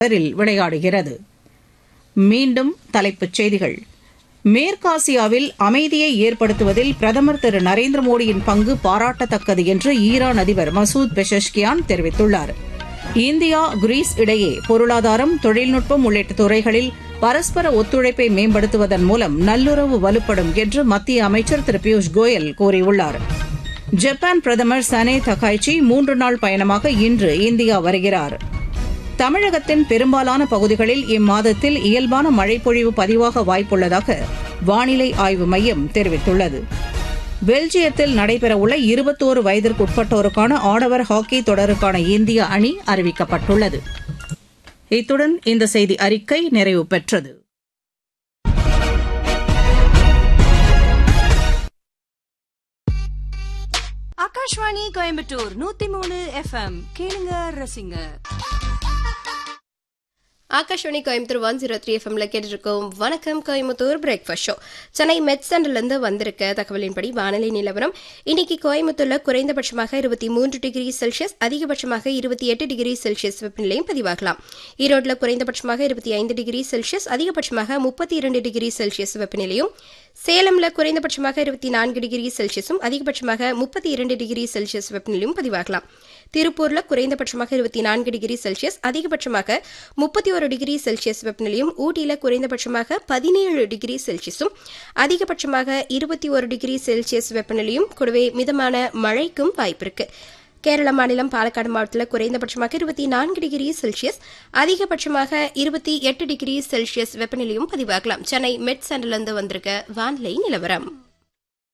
தொடரில் விளையாடுகிறது மீண்டும் தலைப்புச் செய்திகள் மேற்காசியாவில் அமைதியை ஏற்படுத்துவதில் பிரதமர் திரு நரேந்திர மோடியின் பங்கு பாராட்டத்தக்கது என்று ஈரான் அதிபர் மசூத் பெஷஷ்கியான் தெரிவித்துள்ளார் இந்தியா கிரீஸ் இடையே பொருளாதாரம் தொழில்நுட்பம் உள்ளிட்ட துறைகளில் பரஸ்பர ஒத்துழைப்பை மேம்படுத்துவதன் மூலம் நல்லுறவு வலுப்படும் என்று மத்திய அமைச்சர் திரு பியூஷ் கோயல் கூறியுள்ளார் ஜப்பான் பிரதமர் சனே தகாய்ச்சி மூன்று நாள் பயணமாக இன்று இந்தியா வருகிறார் தமிழகத்தின் பெரும்பாலான பகுதிகளில் இம்மாதத்தில் இயல்பான மழைப்பொழிவு பதிவாக வாய்ப்புள்ளதாக வானிலை ஆய்வு மையம் தெரிவித்துள்ளது பெல்ஜியத்தில் நடைபெறவுள்ள இருபத்தோரு வயதிற்குட்பட்டோருக்கான ஆடவர் ஹாக்கி தொடருக்கான இந்திய அணி அறிவிக்கப்பட்டுள்ளது இத்துடன் இந்த செய்தி அறிக்கை நிறைவு பெற்றது ஆகாஷ்வாணி கோயம்புத்தூர் நூத்தி மூணு எஃப்எம் கேளுங்க ரசிங்க Akashvani Coimbatore one zero three எஃப்எம்ல கேட்டிருக்கோம் வணக்கம் கோயம்புத்தூர் பிரேக்ஃபாஸ்ட் ஷோ சென்னை மெட் சென்டர்லேருந்து வந்திருக்க தகவலின்படி வானிலை நிலவரம் இன்னைக்கு கோயம்புத்தூர்ல குறைந்தபட்சமாக இருபத்தி மூன்று டிகிரி செல்சியஸ் அதிகபட்சமாக இருபத்தி எட்டு டிகிரி செல்சியஸ் வெப்பநிலையும் பதிவாகலாம் ஈரோட்டில் குறைந்தபட்சமாக இருபத்தி ஐந்து டிகிரி செல்சியஸ் அதிகபட்சமாக முப்பத்தி இரண்டு டிகிரி செல்சியஸ் வெப்பநிலையும் சேலம்ல குறைந்தபட்சமாக இருபத்தி நான்கு டிகிரி செல்சியஸும் அதிகபட்சமாக முப்பத்தி இரண்டு டிகிரி செல்சியஸ் வெப்பநிலையும் பதிவாகலாம் திருப்பூர்ல குறைந்தபட்சமாக இருபத்தி நான்கு டிகிரி செல்சியஸ் அதிகபட்சமாக முப்பத்தி ஒரு டிகிரி செல்சியஸ் வெப்பநிலையும் ஊட்டியில குறைந்தபட்சமாக பதினேழு டிகிரி செல்சியஸும் அதிகபட்சமாக இருபத்தி ஒரு டிகிரி செல்சியஸ் வெப்பநிலையும் கூடவே மிதமான மழைக்கும் வாய்ப்பிருக்கு கேரள மாநிலம் பாலக்காடு மாவட்டத்தில் குறைந்தபட்சமாக இருபத்தி நான்கு டிகிரி செல்சியஸ் அதிகபட்சமாக இருபத்தி எட்டு டிகிரி செல்சியஸ் வெப்பநிலையும் பதிவாகலாம் சென்னை மெட் சென்டர்லேருந்து வந்திருக்க வானிலை நிலவரம்